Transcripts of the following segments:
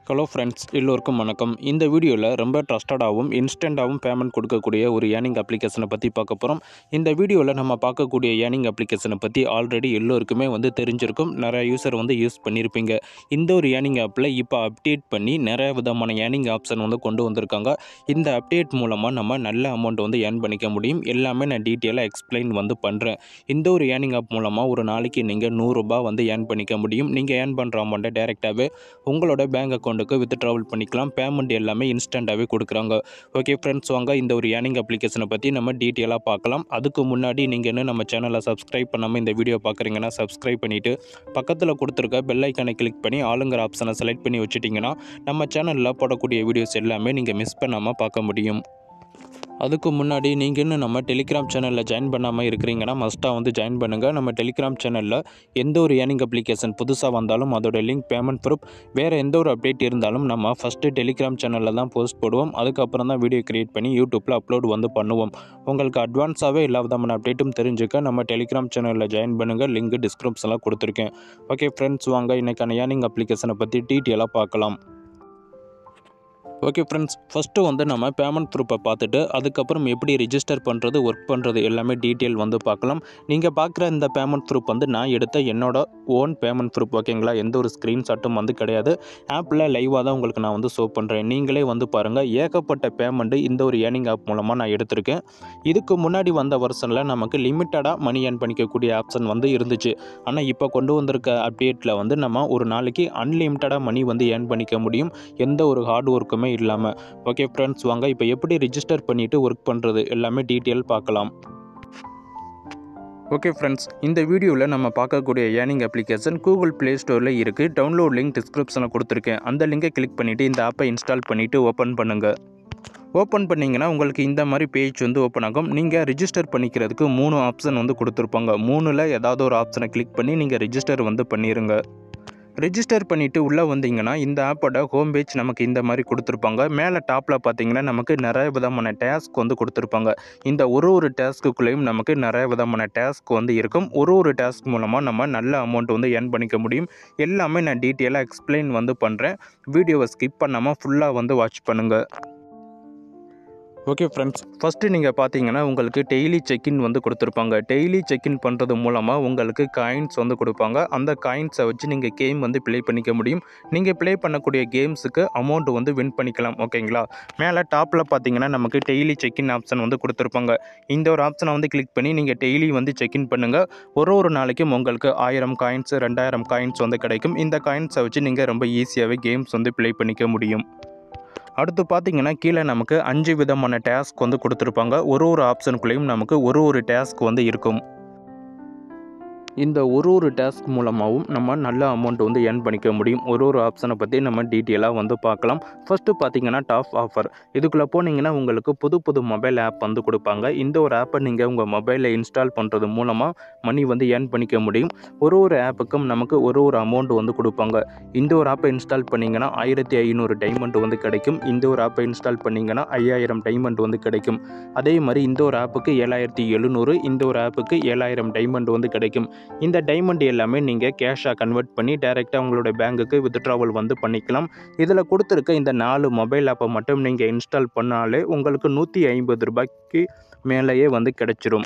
hello friends எல்லோருக்கும் வணக்கம் இந்த வீடியோவில் ரொம்ப ட்ரஸ்டடாகவும் இன்ஸ்டண்ட்டாகவும் பேமெண்ட் கொடுக்கக்கூடிய ஒரு ஏர்னிங் அப்ளிகேஷனை பற்றி பார்க்க போகிறோம் இந்த வீடியோவில் நம்ம பார்க்கக்கூடிய ஏர்னிங் அப்ளிகேஷனை பற்றி ஆல்ரெடி எல்லோருக்குமே வந்து தெரிஞ்சிருக்கும் நிறைய யூசர் வந்து யூஸ் பண்ணியிருப்பீங்க இந்த ஒரு ஏர்னிங் ஆப்பில் இப்போ அப்டேட் பண்ணி நிறைய விதமான ஏர்னிங் ஆப்ஷன் வந்து கொண்டு வந்திருக்காங்க இந்த அப்டேட் மூலமாக நம்ம நல்ல அமௌண்ட் வந்து ஏர்ன் பண்ணிக்க முடியும் எல்லாமே நான் டீட்டெயிலாக எக்ஸ்பிளைன் வந்து பண்ணுறேன் இந்த ஒரு ஏர்னிங் ஆப் மூலமாக ஒரு நாளைக்கு நீங்கள் நூறுரூபா வந்து ஏர்ன் பண்ணிக்க முடியும் நீங்கள் ஏர்ன் பண்ணுற அமௌண்ட்டை டேரெக்டாகவே உங்களோட பேங்க் அக்கௌண்ட்டுக்கு வித் ட்ராவல் பண்ணிக்கலாம் பேமெண்ட் எல்லாமே இன்ஸ்டண்ட்டாகவே கொடுக்குறாங்க ஓகே ஃப்ரெண்ட்ஸ் வாங்க இந்த ஒரு ஏர்னிங் அப்ளிகேஷனை பற்றி நம்ம டீட்டெயிலாக பார்க்கலாம் அதுக்கு முன்னாடி நீங்கள் இன்னும் நம்ம சேனலை சப்ஸ்கிரைப் பண்ணாமல் இந்த வீடியோ பார்க்குறீங்கன்னா சப்ஸ்கிரைப் பண்ணிவிட்டு பக்கத்தில் கொடுத்துருக்க பெல் ஐக்கானை கிளிக் பண்ணி ஆளுங்கிற ஆப்ஷனை செலக்ட் பண்ணி வச்சுட்டிங்கன்னா நம்ம சேனலில் போடக்கூடிய வீடியோஸ் எல்லாமே நீங்கள் மிஸ் பண்ணாமல் பார்க்க முடியும் அதுக்கு முன்னாடி நீங்கள் இன்னும் நம்ம டெலிகிராம் சேனலில் ஜாயின் பண்ணாமல் இருக்கிறீங்கன்னா மஸ்ட்டாக வந்து ஜாயின் பண்ணுங்கள் நம்ம டெலிகிராம் சேனலில் எந்த ஒரு ஏர்னிங் அப்ளிகேஷன் புதுசாக வந்தாலும் அதோட லிங்க் பேமெண்ட் ப்ரூஃப் வேறு எந்த ஒரு அப்டேட் இருந்தாலும் நம்ம ஃபஸ்ட்டு டெலிகிராம் சேனலில் தான் போஸ்ட் போடுவோம் அதுக்கப்புறம் தான் வீடியோ கிரியேட் பண்ணி யூடியூப்பில் அப்லோட் வந்து பண்ணுவோம் உங்களுக்கு அட்வான்ஸாகவே எல்லா விதமான அப்டேட்டும் தெரிஞ்சுக்க நம்ம டெலிகிராம் சேனலில் ஜாயின் பண்ணுங்கள் லிங்க் டிஸ்கிரிப்ஷனில் கொடுத்துருக்கேன் ஓகே ஃப்ரெண்ட்ஸ் வாங்க இன்றைக்கான ஏர்னிங் அப்ளிகேஷனை பற்றி டீட்டெயிலாக பார்க்கலாம் ஓகே ஃப்ரெண்ட்ஸ் ஃபஸ்ட்டு வந்து நம்ம பேமெண்ட் ப்ரூஃபை பார்த்துட்டு அதுக்கப்புறம் எப்படி ரிஜிஸ்டர் பண்ணுறது ஒர்க் பண்ணுறது எல்லாமே டீட்டெயில் வந்து பார்க்கலாம் நீங்கள் பார்க்குற இந்த பேமெண்ட் ப்ரூஃப் வந்து நான் எடுத்த என்னோட ஓன் பேமெண்ட் ப்ரூஃப் ஓகேங்களா எந்த ஒரு ஸ்க்ரீன்ஷாட்டும் வந்து கிடையாது ஆப்பில் லைவாக தான் உங்களுக்கு நான் வந்து ஷோ பண்ணுறேன் நீங்களே வந்து பாருங்கள் ஏகப்பட்ட பேமெண்ட்டு இந்த ஒரு ஏர்னிங் ஆப் மூலமாக நான் எடுத்திருக்கேன் இதுக்கு முன்னாடி வந்த வருஷனில் நமக்கு லிமிட்டடாக மணி ஏர்ன் பண்ணிக்கக்கூடிய ஆப்ஷன் வந்து இருந்துச்சு ஆனால் இப்போ கொண்டு வந்திருக்க அப்டேட்டில் வந்து நம்ம ஒரு நாளைக்கு அன்லிமிட்டடாக மணி வந்து ஏர்ன் பண்ணிக்க முடியும் எந்த ஒரு ஹார்ட் ஒர்க்குமே இல்லாமல் ஓகே ஃப்ரெண்ட்ஸ் வாங்க இப்போ எப்படி ரிஜிஸ்டர் பண்ணிவிட்டு ஒர்க் பண்ணுறது எல்லாமே டீட்டெயில் பார்க்கலாம் ஓகே ஃப்ரெண்ட்ஸ் இந்த வீடியோவில் நம்ம பார்க்கக்கூடிய ஏர்னிங் அப்ளிகேஷன் கூகுள் ப்ளே ஸ்டோரில் இருக்குது டவுன்லோட் லிங்க் டிஸ்கிரிப்ஷனில் கொடுத்துருக்கேன் அந்த லிங்கை கிளிக் பண்ணிவிட்டு இந்த ஆப்பை இன்ஸ்டால் பண்ணிவிட்டு ஓப்பன் பண்ணுங்கள் ஓப்பன் பண்ணிங்கன்னா உங்களுக்கு இந்த மாதிரி பேஜ் வந்து ஓப்பன் ஆகும் நீங்கள் ரிஜிஸ்டர் பண்ணிக்கிறதுக்கு மூணு ஆப்ஷன் வந்து கொடுத்துருப்பாங்க மூணில் ஏதாவது ஒரு ஆப்ஷனை கிளிக் பண்ணி நீங்கள் ரிஜிஸ்டர் வந்து பண்ணிடுங்க ரெஜிஸ்டர் பண்ணிவிட்டு உள்ளே வந்தீங்கன்னா இந்த ஆப்போட ஹோம் பேஜ் நமக்கு இந்த மாதிரி கொடுத்துருப்பாங்க மேலே டாப்பில் பார்த்தீங்கன்னா நமக்கு நிறைய விதமான டேஸ்க் வந்து கொடுத்துருப்பாங்க இந்த ஒரு ஒரு டேஸ்க்குள்ளேயும் நமக்கு நிறைய விதமான டேஸ்க் வந்து இருக்கும் ஒரு ஒரு டேஸ்க் மூலமாக நம்ம நல்ல அமௌண்ட் வந்து ஏர்ன் பண்ணிக்க முடியும் எல்லாமே நான் டீட்டெயிலாக எக்ஸ்பிளைன் வந்து பண்ணுறேன் வீடியோவை ஸ்கிப் பண்ணாமல் ஃபுல்லாக வந்து வாட்ச் பண்ணுங்கள் ஓகே ஃப்ரெண்ட்ஸ் ஃபஸ்ட்டு நீங்கள் பார்த்தீங்கன்னா உங்களுக்கு டெய்லி செக்இன் வந்து கொடுத்துருப்பாங்க டெய்லி செக்இன் பண்ணுறது மூலமாக உங்களுக்கு காயின்ஸ் வந்து கொடுப்பாங்க அந்த காயின்ஸை வச்சு நீங்கள் கேம் வந்து ப்ளே பண்ணிக்க முடியும் நீங்கள் ப்ளே பண்ணக்கூடிய கேம்ஸுக்கு அமௌண்ட் வந்து வின் பண்ணிக்கலாம் ஓகேங்களா மேலே டாப்பில் பார்த்தீங்கன்னா நமக்கு டெய்லி செக்இன் ஆப்ஷன் வந்து கொடுத்துருப்பாங்க இந்த ஒரு ஆப்ஷனை வந்து கிளிக் பண்ணி நீங்கள் டெய்லி வந்து செக்இன் பண்ணுங்கள் ஒரு ஒரு நாளைக்கும் உங்களுக்கு ஆயிரம் காயின்ஸ் ரெண்டாயிரம் காயின்ஸ் வந்து கிடைக்கும் இந்த காயின்ஸை வச்சு நீங்கள் ரொம்ப ஈஸியாகவே கேம்ஸ் வந்து ப்ளே பண்ணிக்க முடியும் அடுத்து பார்த்தீங்கன்னா கீழே நமக்கு அஞ்சு விதமான டேஸ்க் வந்து கொடுத்துருப்பாங்க ஒரு ஒரு ஆப்ஷனுக்குள்ளேயும் நமக்கு ஒரு ஒரு டேஸ்க் வந்து இருக்கும் இந்த ஒரு ஒரு டாஸ்க் மூலமாகவும் நம்ம நல்ல அமௌண்ட் வந்து ஏர்ன் பண்ணிக்க முடியும் ஒரு ஒரு ஆப்ஷனை பற்றி நம்ம டீட்டெயிலாக வந்து பார்க்கலாம் ஃபஸ்ட்டு பார்த்தீங்கன்னா டாப் ஆஃபர் இதுக்குள்ளே போனீங்கன்னா உங்களுக்கு புது புது மொபைல் ஆப் வந்து கொடுப்பாங்க இந்த ஒரு ஆப்பை நீங்கள் உங்கள் மொபைலில் இன்ஸ்டால் பண்ணுறது மூலமாக மணி வந்து ஏர்ன் பண்ணிக்க முடியும் ஒரு ஒரு ஆப்புக்கும் நமக்கு ஒரு ஒரு அமௌண்ட் வந்து கொடுப்பாங்க இந்த ஒரு ஆப்பை இன்ஸ்டால் பண்ணிங்கன்னா ஆயிரத்தி ஐநூறு டைமண்ட் வந்து கிடைக்கும் இந்த ஒரு ஆப்பை இன்ஸ்டால் பண்ணிங்கன்னா ஐயாயிரம் டைமண்ட் வந்து கிடைக்கும் அதே மாதிரி இந்த ஒரு ஆப்புக்கு ஏழாயிரத்தி எழுநூறு இந்த ஒரு ஆப்புக்கு ஏழாயிரம் டைமண்ட் வந்து கிடைக்கும் இந்த டைமண்ட் எல்லாமே நீங்கள் கேஷாக கன்வெர்ட் பண்ணி டைரெக்டாக உங்களோட பேங்க்குக்கு வித்ட்ராவல் வந்து பண்ணிக்கலாம் இதில் கொடுத்துருக்க இந்த நாலு மொபைல் ஆப்பை மட்டும் நீங்கள் இன்ஸ்டால் பண்ணாலே உங்களுக்கு நூற்றி ஐம்பது ரூபாய்க்கு மேலேயே வந்து கிடைச்சிரும்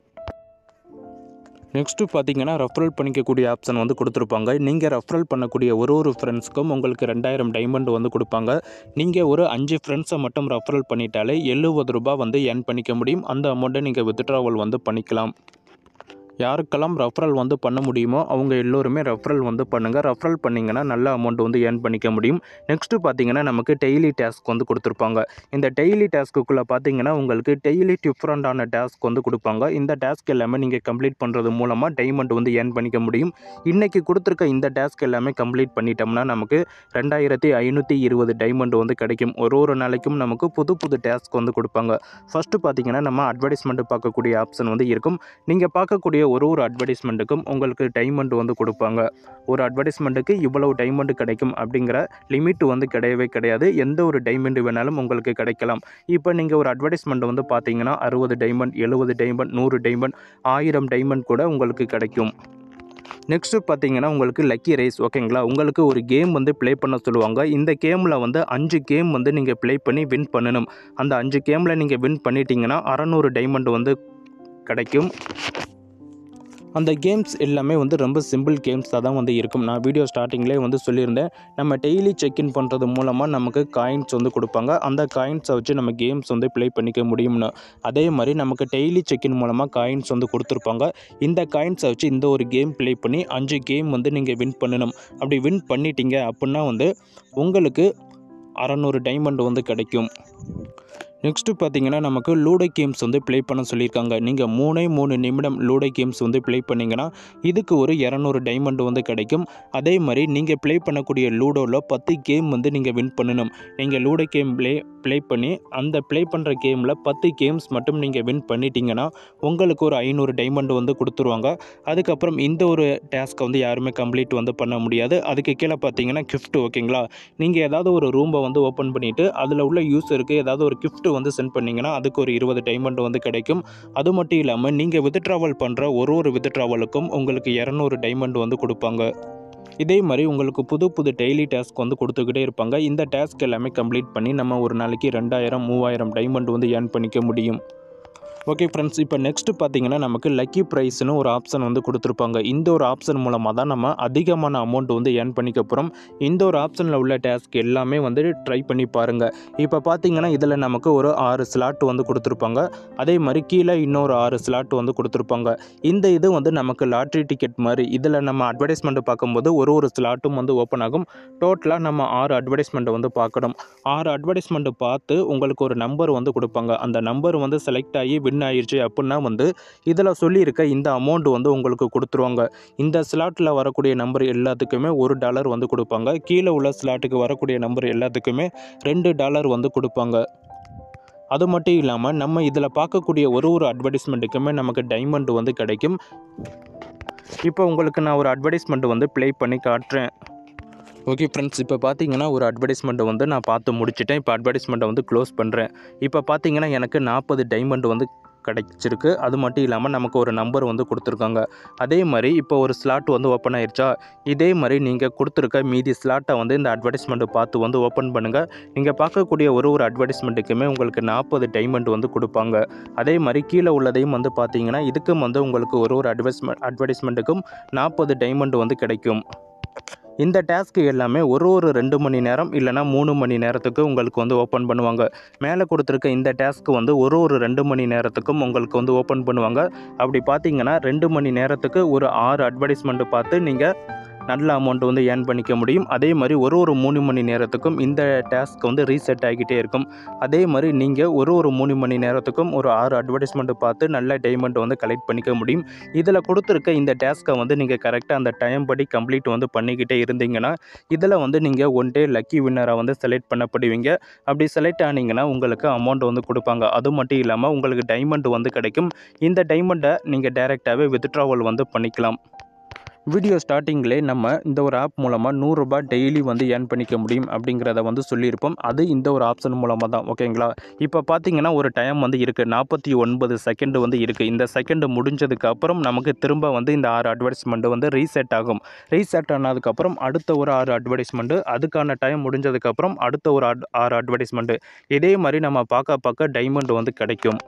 நெக்ஸ்ட்டு பார்த்தீங்கன்னா ரெஃபரல் பண்ணிக்கக்கூடிய ஆப்ஷன் வந்து கொடுத்துருப்பாங்க நீங்கள் ரெஃபரல் பண்ணக்கூடிய ஒரு ஒரு ஃப்ரெண்ட்ஸ்க்கும் உங்களுக்கு ரெண்டாயிரம் டைமண்ட் வந்து கொடுப்பாங்க நீங்கள் ஒரு அஞ்சு ஃப்ரெண்ட்ஸை மட்டும் ரெஃபரல் பண்ணிட்டாலே எழுபது ரூபாய் வந்து ஏர்ன் பண்ணிக்க முடியும் அந்த அமௌண்ட்டை நீங்கள் வித்ட்ராவல் வந்து பண்ணிக்கலாம் யாருக்கெல்லாம் ரெஃபரல் வந்து பண்ண முடியுமோ அவங்க எல்லோருமே ரெஃபரல் வந்து பண்ணுங்கள் ரெஃபரல் பண்ணிங்கன்னா நல்ல அமௌண்ட் வந்து ஏர்ன் பண்ணிக்க முடியும் நெக்ஸ்ட்டு பார்த்தீங்கன்னா நமக்கு டெய்லி டாஸ்க் வந்து கொடுத்துருப்பாங்க இந்த டெய்லி டாஸ்க்குள்ளே பார்த்தீங்கன்னா உங்களுக்கு டெய்லி டிஃப்ரெண்ட்டான டாஸ்க் வந்து கொடுப்பாங்க இந்த டாஸ்க் எல்லாமே நீங்கள் கம்ப்ளீட் பண்ணுறது மூலமாக டைமண்ட் வந்து ஏர்ன் பண்ணிக்க முடியும் இன்றைக்கி கொடுத்துருக்க இந்த டாஸ்க் எல்லாமே கம்ப்ளீட் பண்ணிட்டோம்னா நமக்கு ரெண்டாயிரத்தி ஐநூற்றி இருபது டைமண்ட் வந்து கிடைக்கும் ஒரு ஒரு நாளைக்கும் நமக்கு புது புது டாஸ்க் வந்து கொடுப்பாங்க ஃபஸ்ட்டு பார்த்தீங்கன்னா நம்ம அட்வர்டைஸ்மெண்ட் பார்க்கக்கூடிய ஆப்ஷன் வந்து இருக்கும் நீங்கள் பார்க்கக்கூடிய ஒரு ஒரு அட்வர்டைஸ்மெண்ட்டுக்கும் உங்களுக்கு டைமண்ட் வந்து கொடுப்பாங்க ஒரு அட்வர்டைஸ்மெண்ட்டுக்கு இவ்வளவு டைமண்ட் கிடைக்கும் அப்படிங்கிற லிமிட் வந்து கிடையவே கிடையாது எந்த ஒரு டைமண்ட் வேணாலும் உங்களுக்கு கிடைக்கலாம் இப்போ நீங்கள் ஒரு அட்வர்டைஸ்மெண்ட் வந்து பார்த்தீங்கன்னா அறுபது டைமண்ட் எழுபது டைமண்ட் நூறு டைமண்ட் ஆயிரம் டைமண்ட் கூட உங்களுக்கு கிடைக்கும் நெக்ஸ்ட்டு பார்த்தீங்கன்னா உங்களுக்கு லக்கி ரைஸ் ஓகேங்களா உங்களுக்கு ஒரு கேம் வந்து ப்ளே பண்ண சொல்லுவாங்க இந்த கேமில் வந்து அஞ்சு கேம் வந்து நீங்கள் ப்ளே பண்ணி வின் பண்ணணும் அந்த அஞ்சு கேமில் நீங்கள் வின் பண்ணிட்டீங்கன்னா அறநூறு டைமண்ட் வந்து கிடைக்கும் அந்த கேம்ஸ் எல்லாமே வந்து ரொம்ப சிம்பிள் கேம்ஸாக தான் வந்து இருக்கும் நான் வீடியோ ஸ்டார்டிங்லேயே வந்து சொல்லியிருந்தேன் நம்ம டெய்லி செக்இன் பண்ணுறது மூலமாக நமக்கு காயின்ஸ் வந்து கொடுப்பாங்க அந்த காயின்ஸை வச்சு நம்ம கேம்ஸ் வந்து ப்ளே பண்ணிக்க முடியும்னு அதே மாதிரி நமக்கு டெய்லி செக்இன் மூலமாக காயின்ஸ் வந்து கொடுத்துருப்பாங்க இந்த காயின்ஸை வச்சு இந்த ஒரு கேம் ப்ளே பண்ணி அஞ்சு கேம் வந்து நீங்கள் வின் பண்ணணும் அப்படி வின் பண்ணிட்டீங்க அப்படின்னா வந்து உங்களுக்கு அறநூறு டைமண்ட் வந்து கிடைக்கும் நெக்ஸ்ட்டு பார்த்தீங்கன்னா நமக்கு லூடோ கேம்ஸ் வந்து ப்ளே பண்ண சொல்லியிருக்காங்க நீங்கள் மூணே மூணு நிமிடம் லூடோ கேம்ஸ் வந்து ப்ளே பண்ணிங்கன்னா இதுக்கு ஒரு இரநூறு டைமண்ட் வந்து கிடைக்கும் அதே மாதிரி நீங்கள் ப்ளே பண்ணக்கூடிய லூடோவில் பத்து கேம் வந்து நீங்கள் வின் பண்ணணும் நீங்கள் லூடோ கேம் ப்ளே ப்ளே பண்ணி அந்த ப்ளே பண்ணுற கேமில் பத்து கேம்ஸ் மட்டும் நீங்கள் வின் பண்ணிட்டீங்கன்னா உங்களுக்கு ஒரு ஐநூறு டைமண்ட் வந்து கொடுத்துருவாங்க அதுக்கப்புறம் இந்த ஒரு டாஸ்க்கை வந்து யாருமே கம்ப்ளீட் வந்து பண்ண முடியாது அதுக்கு கீழே பார்த்தீங்கன்னா gift ஓகேங்களா நீங்கள் ஏதாவது ஒரு ரூமை வந்து ஓப்பன் பண்ணிவிட்டு அதில் உள்ள யூஸருக்கு ஏதாவது ஒரு gift வந்து சென்ட் பண்ணிங்கன்னா அதுக்கு ஒரு இருபது டைமண்ட் வந்து கிடைக்கும் அது மட்டும் இல்லாமல் நீங்கள் வித்ட்ராவல் பண்ணுற ஒரு ஒரு வித்ட்ராவலுக்கும் உங்களுக்கு இரநூறு டைமண்ட் வந்து கொடுப்பாங்க இதே மாதிரி உங்களுக்கு புது புது டெய்லி டாஸ்க் வந்து கொடுத்துக்கிட்டே இருப்பாங்க இந்த டாஸ்க் எல்லாமே கம்ப்ளீட் பண்ணி நம்ம ஒரு நாளைக்கு ரெண்டாயிரம் மூவாயிரம் டைமண்ட் வந்து ஏர்ன் பண்ணிக்க முடியும் ஓகே ஃப்ரெண்ட்ஸ் இப்போ நெக்ஸ்ட்டு பார்த்தீங்கன்னா நமக்கு லக்கி ப்ரைஸ்னு ஒரு ஆப்ஷன் வந்து கொடுத்துருப்பாங்க இந்த ஒரு ஆப்ஷன் மூலமாக தான் நம்ம அதிகமான அமௌண்ட் வந்து ஏர்ன் பண்ணிக்க போகிறோம் இந்த ஒரு ஆப்ஷனில் உள்ள டாஸ்க் எல்லாமே வந்து ட்ரை பண்ணி பாருங்கள் இப்போ பார்த்தீங்கன்னா இதில் நமக்கு ஒரு ஆறு ஸ்லாட் வந்து கொடுத்துருப்பாங்க அதே மாதிரி கீழே இன்னொரு ஆறு ஸ்லாட் வந்து கொடுத்துருப்பாங்க இந்த இது வந்து நமக்கு லாட்ரி டிக்கெட் மாதிரி இதில் நம்ம அட்வர்டைஸ்மெண்ட் பார்க்கும்போது ஒரு ஒரு ஸ்லாட்டும் வந்து ஓப்பன் ஆகும் டோட்டலாக நம்ம ஆறு அட்வர்டைஸ்மெண்ட்டை வந்து பார்க்கணும் ஆறு அட்வர்டைஸ்மெண்ட்டு பார்த்து உங்களுக்கு ஒரு நம்பர் வந்து கொடுப்பாங்க அந்த நம்பர் வந்து செலக்ட் ஆகி வின் ஆயிருச்சு அப்படின்னா வந்து இதில் சொல்லியிருக்க இந்த அமௌண்ட் வந்து உங்களுக்கு கொடுத்துருவாங்க இந்த ஸ்லாட்டில் வரக்கூடிய நம்பர் எல்லாத்துக்குமே ஒரு டாலர் வந்து கொடுப்பாங்க கீழே உள்ள ஸ்லாட்டுக்கு வரக்கூடிய நம்பர் எல்லாத்துக்குமே ரெண்டு டாலர் வந்து கொடுப்பாங்க அது மட்டும் இல்லாமல் நம்ம இதில் பார்க்கக்கூடிய ஒரு ஒரு அட்வர்டைஸ்மெண்ட்டுக்குமே நமக்கு டைமண்ட் வந்து கிடைக்கும் இப்போ உங்களுக்கு நான் ஒரு அட்வர்டைஸ்மெண்ட் வந்து ப்ளே பண்ணி காட்டுறேன் ஓகே ஃப்ரெண்ட்ஸ் இப்போ பார்த்தீங்கன்னா ஒரு அட்வர்டைஸ்மெண்ட்டை வந்து நான் பார்த்து முடிச்சிட்டேன் இப்போ அட்வர்டைஸ்மெண்ட்டை வந்து க்ளோஸ் பண்ணுறேன் இப்போ பார்த்தீங்கன்னா எனக்கு நாற்பது டைமண்ட் வந்து கிடைச்சிருக்கு அது மட்டும் இல்லாமல் நமக்கு ஒரு நம்பர் வந்து கொடுத்துருக்காங்க அதே மாதிரி இப்போ ஒரு ஸ்லாட் வந்து ஓப்பன் ஆயிருச்சா இதே மாதிரி நீங்கள் கொடுத்துருக்க மீதி ஸ்லாட்டை வந்து இந்த அட்வர்டைஸ்மெண்ட்டை பார்த்து வந்து ஓப்பன் பண்ணுங்கள் நீங்கள் பார்க்கக்கூடிய ஒரு ஒரு அட்வர்டைஸ்மெண்ட்டுக்குமே உங்களுக்கு நாற்பது டைமண்ட் வந்து கொடுப்பாங்க அதே மாதிரி கீழே உள்ளதையும் வந்து பார்த்தீங்கன்னா இதுக்கும் வந்து உங்களுக்கு ஒரு ஒரு அட்வர்டைஸ்மெண்ட் அட்வர்டைஸ்மெண்ட்டுக்கும் நாற்பது டைமண்ட் வந்து கிடைக்கும் இந்த டாஸ்க்கு எல்லாமே ஒரு ஒரு ரெண்டு மணி நேரம் இல்லைனா மூணு மணி நேரத்துக்கு உங்களுக்கு வந்து ஓப்பன் பண்ணுவாங்க மேலே கொடுத்துருக்க இந்த டாஸ்க்கு வந்து ஒரு ஒரு ரெண்டு மணி நேரத்துக்கும் உங்களுக்கு வந்து ஓப்பன் பண்ணுவாங்க அப்படி பார்த்தீங்கன்னா ரெண்டு மணி நேரத்துக்கு ஒரு ஆறு அட்வர்டைஸ்மெண்ட் பார்த்து நீங்கள் நல்ல அமௌண்ட் வந்து ஏர்ன் பண்ணிக்க முடியும் அதே மாதிரி ஒரு ஒரு மூணு மணி நேரத்துக்கும் இந்த டாஸ்க் வந்து ரீசெட் ஆகிக்கிட்டே இருக்கும் அதே மாதிரி நீங்கள் ஒரு ஒரு மூணு மணி நேரத்துக்கும் ஒரு ஆறு அட்வர்டைஸ்மெண்ட் பார்த்து நல்ல டைமண்ட் வந்து கலெக்ட் பண்ணிக்க முடியும் இதில் கொடுத்துருக்க இந்த டாஸ்க்கை வந்து நீங்கள் கரெக்டாக அந்த டைம் படி கம்ப்ளீட் வந்து பண்ணிக்கிட்டே இருந்தீங்கன்னா இதில் வந்து நீங்கள் ஒன் டே லக்கி வின்னரை வந்து செலக்ட் பண்ணப்படுவீங்க அப்படி செலக்ட் ஆனீங்கன்னா உங்களுக்கு அமௌண்ட் வந்து கொடுப்பாங்க அது மட்டும் இல்லாமல் உங்களுக்கு டைமண்ட் வந்து கிடைக்கும் இந்த டைமண்ட்டை நீங்கள் டைரெக்டாகவே வித்ட்ராவல் வந்து பண்ணிக்கலாம் வீடியோ ஸ்டார்டிங்லே நம்ம இந்த ஒரு ஆப் மூலமாக நூறுரூபா டெய்லி வந்து ஏர்ன் பண்ணிக்க முடியும் அப்படிங்கிறத வந்து சொல்லியிருப்போம் அது இந்த ஒரு ஆப்ஷன் மூலமாக தான் ஓகேங்களா இப்போ பார்த்தீங்கன்னா ஒரு டைம் வந்து இருக்குது நாற்பத்தி ஒன்பது செகண்ட் வந்து இருக்குது இந்த செகண்ட் முடிஞ்சதுக்கு அப்புறம் நமக்கு திரும்ப வந்து இந்த ஆறு அட்வர்டைஸ்மெண்ட் வந்து ரீசெட் ஆகும் ரீசெட் ஆனதுக்கப்புறம் அடுத்த ஒரு ஆறு அட்வர்டைஸ்மெண்ட்டு அதுக்கான டைம் முடிஞ்சதுக்கப்புறம் அடுத்த ஒரு அட் ஆறு அட்வர்டைஸ்மெண்ட்டு இதே மாதிரி நம்ம பார்க்க பார்க்க டைமண்ட் வந்து கிடைக்கும்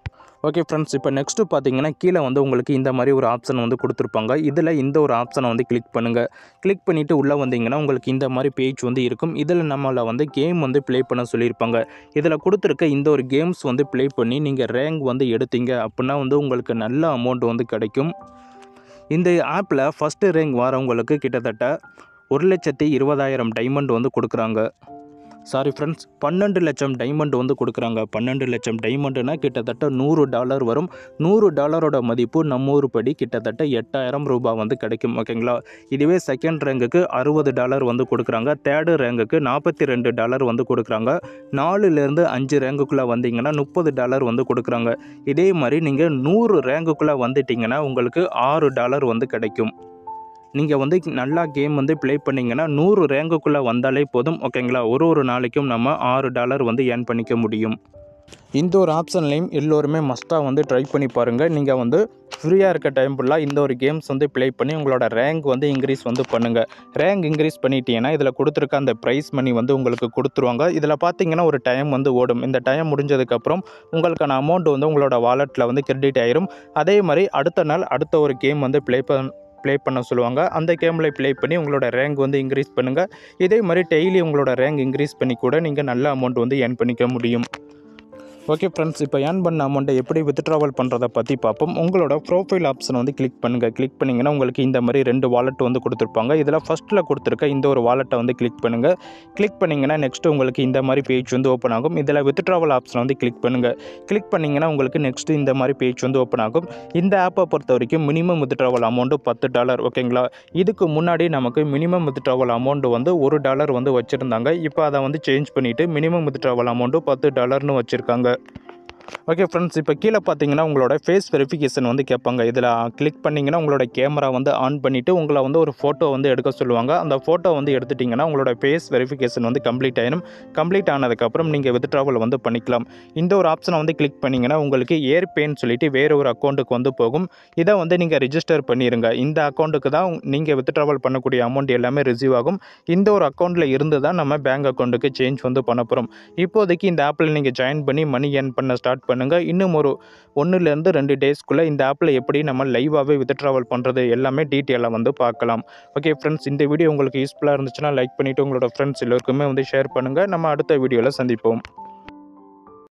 ஓகே ஃப்ரெண்ட்ஸ் இப்போ நெக்ஸ்ட்டு பார்த்தீங்கன்னா கீழே வந்து உங்களுக்கு இந்த மாதிரி ஒரு ஆப்ஷன் வந்து கொடுத்துருப்பாங்க இதில் இந்த ஒரு ஆப்ஷனை வந்து கிளிக் பண்ணுங்கள் கிளிக் பண்ணிவிட்டு உள்ளே வந்தீங்கன்னா உங்களுக்கு இந்த மாதிரி பேஜ் வந்து இருக்கும் இதில் நம்மளை வந்து கேம் வந்து ப்ளே பண்ண சொல்லியிருப்பாங்க இதில் கொடுத்துருக்க இந்த ஒரு கேம்ஸ் வந்து ப்ளே பண்ணி நீங்கள் ரேங்க் வந்து எடுத்தீங்க அப்படின்னா வந்து உங்களுக்கு நல்ல அமௌண்ட் வந்து கிடைக்கும் இந்த ஆப்பில் ஃபஸ்ட்டு ரேங்க் வரவங்களுக்கு கிட்டத்தட்ட ஒரு லட்சத்தி இருபதாயிரம் டைமண்ட் வந்து கொடுக்குறாங்க சாரி ஃப்ரெண்ட்ஸ் பன்னெண்டு லட்சம் டைமண்ட் வந்து கொடுக்குறாங்க பன்னெண்டு லட்சம் டைமண்டுனா கிட்டத்தட்ட நூறு டாலர் வரும் நூறு டாலரோட மதிப்பு நம்ம ஊர் படி கிட்டத்தட்ட எட்டாயிரம் ரூபாய் வந்து கிடைக்கும் ஓகேங்களா இதுவே செகண்ட் ரேங்குக்கு அறுபது டாலர் வந்து கொடுக்குறாங்க தேர்டு ரேங்குக்கு நாற்பத்தி ரெண்டு டாலர் வந்து கொடுக்குறாங்க நாலுலேருந்து அஞ்சு ரேங்குக்குள்ளே வந்தீங்கன்னா முப்பது டாலர் வந்து கொடுக்குறாங்க இதே மாதிரி நீங்கள் நூறு ரேங்குக்குள்ளே வந்துட்டிங்கன்னா உங்களுக்கு ஆறு டாலர் வந்து கிடைக்கும் நீங்கள் வந்து நல்லா கேம் வந்து ப்ளே பண்ணிங்கன்னா நூறு ரேங்குக்குள்ளே வந்தாலே போதும் ஓகேங்களா ஒரு ஒரு நாளைக்கும் நம்ம ஆறு டாலர் வந்து ஏர்ன் பண்ணிக்க முடியும் இந்த ஒரு ஆப்ஷன்லையும் எல்லோருமே மஸ்ட்டாக வந்து ட்ரை பண்ணி பாருங்கள் நீங்கள் வந்து ஃப்ரீயாக இருக்க டைம் ஃபுல்லாக இந்த ஒரு கேம்ஸ் வந்து ப்ளே பண்ணி உங்களோட ரேங்க் வந்து இன்க்ரீஸ் வந்து பண்ணுங்கள் ரேங்க் இன்க்ரீஸ் பண்ணிட்டீங்கன்னா இதில் கொடுத்துருக்க அந்த ப்ரைஸ் மணி வந்து உங்களுக்கு கொடுத்துருவாங்க இதில் பார்த்தீங்கன்னா ஒரு டைம் வந்து ஓடும் இந்த டைம் முடிஞ்சதுக்கப்புறம் உங்களுக்கான அமௌண்ட் வந்து உங்களோட வாலெட்டில் வந்து கிரெடிட் ஆயிரும் அதே மாதிரி அடுத்த நாள் அடுத்த ஒரு கேம் வந்து ப்ளே பண்ண ப்ளே பண்ண சொல்லுவாங்க அந்த கேமில் ப்ளே பண்ணி உங்களோட ரேங்க் வந்து இன்க்ரீஸ் பண்ணுங்கள் இதே மாதிரி டெய்லி உங்களோட ரேங்க் இன்க்ரீஸ் பண்ணி கூட நீங்கள் நல்ல அமௌண்ட் வந்து ஏர்ன் பண்ணிக்க முடியும் ஓகே ஃப்ரெண்ட்ஸ் இப்போ ஏர்ன் பண்ண அமௌண்ட்டை எப்படி வித்ட்ராவல் பண்ணுறதை பற்றி பார்ப்போம் உங்களோட ப்ரோஃபைல் ஆப்ஷன் வந்து கிளிக் பண்ணுங்கள் கிளிக் பண்ணிங்கன்னா உங்களுக்கு இந்த மாதிரி ரெண்டு வாலெட் வந்து கொடுத்துருப்பாங்க இதில் ஃபஸ்ட்டில் கொடுத்துருக்க இந்த ஒரு வாலெட்டை வந்து கிளிக் பண்ணுங்கள் கிளிக் பண்ணிங்கன்னா நெக்ஸ்ட் உங்களுக்கு இந்த மாதிரி பேஜ் வந்து ஓப்பன் ஆகும் இதில் வித்ட்ராவல் ஆப்ஷன் வந்து கிளிக் பண்ணுங்கள் கிளிக் பண்ணிங்கன்னா உங்களுக்கு நெக்ஸ்ட் இந்த மாதிரி பேஜ் வந்து ஓப்பன் ஆகும் இந்த ஆப்பை பொறுத்த வரைக்கும் மினிமம் வித்ட்ராவல் அமௌண்ட்டு பத்து டாலர் ஓகேங்களா இதுக்கு முன்னாடி நமக்கு மினிமம் வித்ட்ராவல் அமௌண்ட் வந்து ஒரு டாலர் வந்து வச்சுருந்தாங்க இப்போ அதை வந்து சேஞ்ச் பண்ணிவிட்டு மினிமம் வித்ட்ராவல் அமௌண்ட்டு பத்து டாலர்னு வச்சுருக்காங்க ஓகே ஃப்ரெண்ட்ஸ் இப்போ கீழே பார்த்தீங்கன்னா உங்களோட ஃபேஸ் வெரிஃபிகேஷன் வந்து கேட்பாங்க இதில் கிளிக் பண்ணிங்கன்னா உங்களோட கேமரா வந்து ஆன் பண்ணிவிட்டு உங்களை வந்து ஒரு ஃபோட்டோ வந்து எடுக்க சொல்லுவாங்க அந்த ஃபோட்டோ வந்து எடுத்துட்டிங்கன்னா உங்களோட ஃபேஸ் வெரிஃபிகேஷன் வந்து கம்ப்ளீட் ஆயிடும் கம்ப்ளீட் ஆனதுக்கப்புறம் நீங்கள் வித்ட்ராவல் வந்து பண்ணிக்கலாம் இந்த ஒரு ஆப்ஷனை வந்து கிளிக் பண்ணிங்கன்னா உங்களுக்கு ஏர் பேன்னு சொல்லிட்டு வேறு ஒரு அக்கௌண்ட்டுக்கு வந்து போகும் இதை வந்து நீங்கள் ரிஜிஸ்டர் பண்ணிடுங்க இந்த அக்கௌண்ட்டுக்கு தான் நீங்கள் வித்ட்ராவல் பண்ணக்கூடிய அமௌண்ட் எல்லாமே ரிசீவ் ஆகும் இந்த ஒரு அக்கௌண்ட்டில் இருந்து தான் நம்ம பேங்க் அக்கௌண்ட்டுக்கு சேஞ்ச் வந்து பண்ண போகிறோம் இப்போதைக்கு இந்த ஆப்பில் நீங்கள் ஜாயின் பண்ணி மணி ஏர்ன் பண்ண ஸ்டார்ட் பண்ணுங்கள் இன்னும் ஒரு ஒன்றுலேருந்து ரெண்டு டேஸ்க்குள்ளே இந்த ஆப்பில் எப்படி நம்ம லைவாகவே வித்ட்ராவல் பண்ணுறது எல்லாமே டீட்டெயிலாக வந்து பார்க்கலாம் ஓகே ஃப்ரெண்ட்ஸ் இந்த வீடியோ உங்களுக்கு யூஸ்ஃபுல்லாக இருந்துச்சுன்னா லைக் பண்ணிவிட்டு உங்களோட ஃப்ரெண்ட்ஸ் எல்லோருக்குமே வந்து ஷேர் பண்ணுங்கள் நம்ம அடுத்த வீடியோவில் சந்திப்போம்